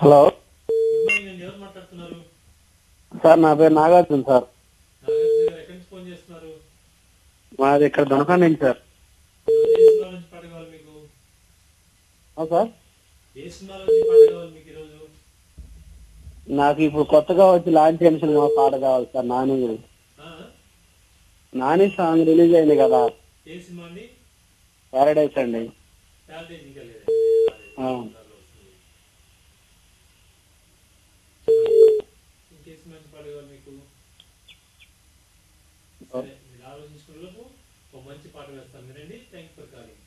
Hello good morning అండి ఎవరు మాట్లాడుతున్నారు సార్ నా పేరు నాగార్జున సార్ నాగార్జున గారు ఎక్కడి నుంచి ఫోన్ చేస్తున్నారు మాది ఇక్కడ దొనకండి సార్ ఏ సినిమా నుంచి పాట కావాలి మీకు ఆ, సార్ ఏ సినిమా నుంచి పాట కావాలి మీకు ఈరోజు నాకు ఇప్పుడు కొత్తగా వచ్చి లాంచ్ అయిన సినిమా పాట కావాలి సార్ నాని ఆ? నాని సాంగ్ రిలీజ్ అయింది కదా ఏ సినిమా అండి పారడైస్ అండి ప్యారడైజ్ ఇంకా లేదండి ఆ. ఇంకే సినిమా నుంచి పాట కావాలి మీకు సరే మీరు ఆలోచించుకున్న లోపు ఒక మంచి పాట వేస్తాను వినండి థ్యాంక్ ఫర్ కాలింగ్